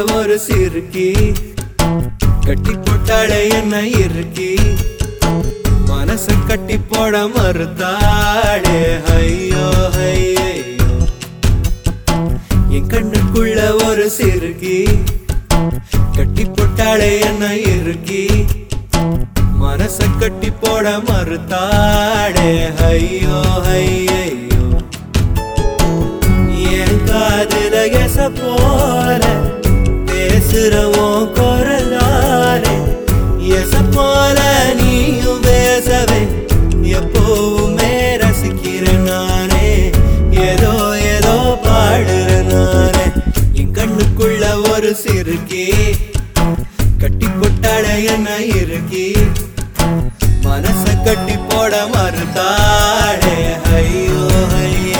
ஒரு சிறுக்கி கட்டி போட்டாளே என்ன இருக்கி மனச கட்டி போட மறுத்தாளே ஐயோ ஐயோ என் கண்ணுக்குள்ள ஒரு சிறுகி கட்டி போட்டாளே என்ன இருக்கி மனச கட்டி போட மறுத்தாளே ஐயோ ஐயோ என் காதுல எச போல பேசுறவோம் குரலாலே எச போல நீயும் பேசவே எப்பவுமே ரசிக்கிறேன் நானே ஏதோ ஏதோ பாடுறேன் நானே என் கண்ணுக்குள்ள ஒரு சிறுக்கி கட்டி கொட்டாட என்ன இருக்கி மனச கட்டி போட மறுத்தாடே ஐயோ ஐயே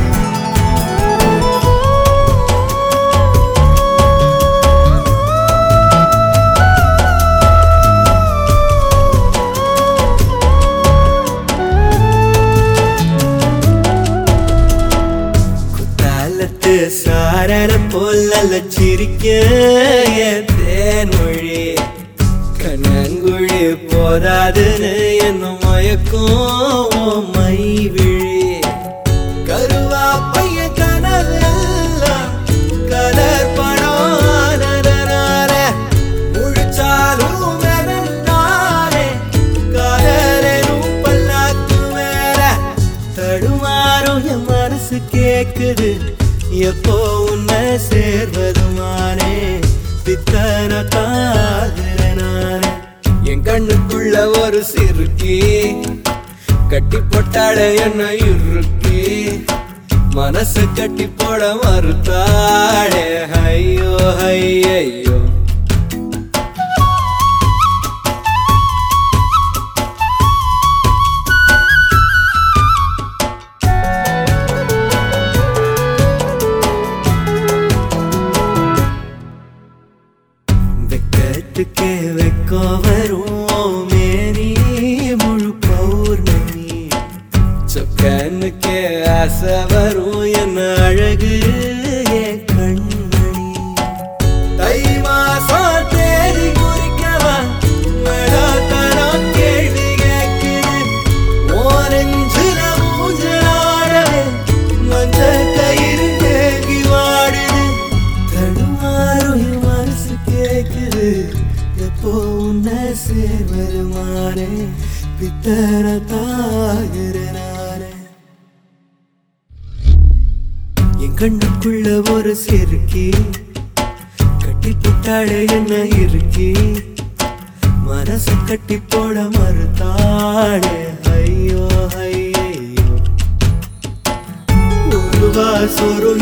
குத்தாலத்து சாரர போல சிரிக்க என் தேன்மொழி கண்ணங்குழி போதாதுன்னு என்ன மயக்கும் உன் மை விழி கருவா பைய கனவெல்லாம் கலர் படம் ஆனதனால முழிச்சாலும் வெறுந்தாலே காதலும் பல்லாக்கு மேல தடுமாறும் என் மனசு கேக்குது எப்போ உன்னை சேர்வதுமானே பித்தன காதுறனானே என் கண்ணுக்குள்ள ஒரு சிறுக்கி கட்டி போட்டாட என்ன இறுக்கி மனசு கட்டி போட மறுத்தாளே ஐயோ ஐயோ வெக்கத்துக்கே வெக்கோ வரும் மேனி முழு பௌர்ணமி சொக்கனுக்கே ஆசை வரும் என்ன அழகு என் கண்மணி தை மாசம் தேதி குறிக்கவா மழத்தனம் கேள்வி கேட்குது ஓரஞ்சுல ஊஞ்சலாடவே மஞ்ச கயிறு ஏகி வாடுது தடுமாறும் என் மனசு கேக்குது எப்போ உன்னை சேர்வருமானே பித்தர தாகிறனானே என் கண்ணுக்குள்ள ஒரு செருக்கி கட்டி போட்டாளே என்ன இருக்கி மனச கட்டி போட மறுத்தாளே ஐயோ ஐயோ ஒரு வாசொரு